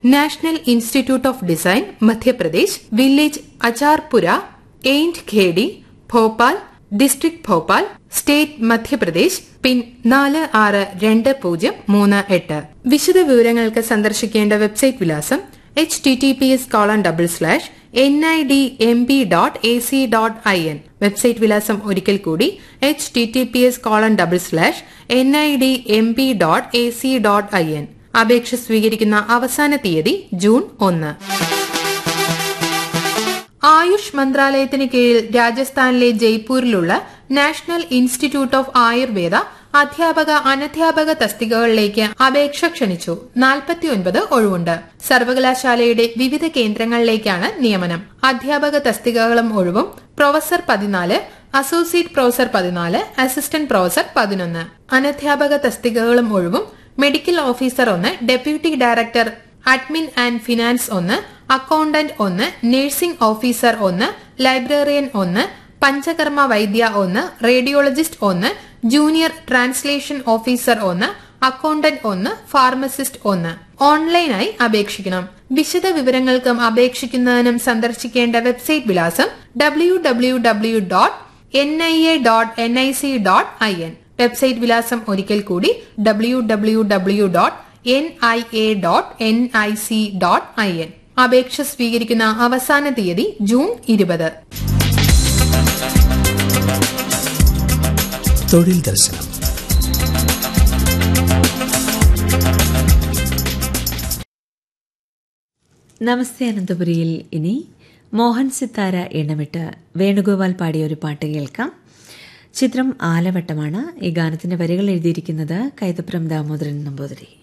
national institute of design Madhya Pradesh village Acharpura Eint Khedi Bhopal district Bhopal state Madhya Pradesh PIN നാല് ആറ് രണ്ട് പൂജ്യം മൂന്ന് എട്ട് വിശദ വിവരങ്ങൾക്ക് സന്ദർശിക്കേണ്ട വെബ്സൈറ്റ് വിലാസം H T T P S colon double slash N I D M B dot A C dot I N website വിലാസം ഒരിക്കൽ കൂടി H T T P S colon double slash N I D M B dot A C dot I N അപേക്ഷ സ്വീകരിക്കുന്ന അവസാന തീയതി June ഒന്ന് ആയുഷ് മന്ത്രാലയത്തിന് കീഴിൽ രാജസ്ഥാനിലെ ജയ്പൂരിലുള്ള നാഷണൽ ഇൻസ്റ്റിറ്റ്യൂട്ട് ഓഫ് ആയുർവേദ അധ്യാപക അനധ്യാപക തസ്തികകളിലേക്ക് അപേക്ഷ ക്ഷണിച്ചു നാൽപ്പത്തിയൊൻപത് ഒഴിവുണ്ട് സർവകലാശാലയുടെ വിവിധ കേന്ദ്രങ്ങളിലേക്കാണ് നിയമനം അധ്യാപക തസ്തികകളും ഒഴിവും പ്രൊഫസർ പതിനാല് അസോസിയേറ്റ് പ്രൊഫസർ പതിനാല് അസിസ്റ്റന്റ് പ്രൊഫസർ പതിനൊന്ന് അനധ്യാപക തസ്തികകളും ഒഴിവും മെഡിക്കൽ ഓഫീസർ ഒന്ന് deputy director admin and finance ഒന്ന് അക്കൌണ്ടന്റ് ഒന്ന് നഴ്സിംഗ് ഓഫീസർ ഒന്ന് ലൈബ്രറിയൻ ഒന്ന് പഞ്ചകർമ്മ വൈദ്യ ഒന്ന് റേഡിയോളജിസ്റ്റ് ഒന്ന് ജൂനിയർ ട്രാൻസ്ലേഷൻ ഓഫീസർ ഒന്ന് അക്കൌണ്ടന്റ് ഒന്ന് ഫാർമസിസ്റ്റ് ഒന്ന് ഓൺലൈനായി അപേക്ഷിക്കണം വിശദ വിവരങ്ങൾക്കും അപേക്ഷിക്കുന്നതിനും സന്ദർശിക്കേണ്ട വെബ്സൈറ്റ് വിലാസം W W W dot N I A dot N I C dot I N website വിലാസം ഒരിക്കൽ കൂടി W W W dot N I A dot N I C dot I N അപേക്ഷ സ്വീകരിക്കുന്ന അവസാന തീയതി ജൂൺ ഇരുപത് തൊഴിൽ ദർശനം നമസ്തേ അനന്തപുരിയിൽ ഇനി മോഹൻ സിത്താര ഇണമിട്ട് വേണുഗോപാൽ പാടിയ ഒരു പാട്ട് കേൾക്കാം ചിത്രം ആലവട്ടമാണ് ഈ ഗാനത്തിന്റെ വരികൾ എഴുതിയിരിക്കുന്നത് കൈതപ്രം ദാമോദരൻ നമ്പൂതിരി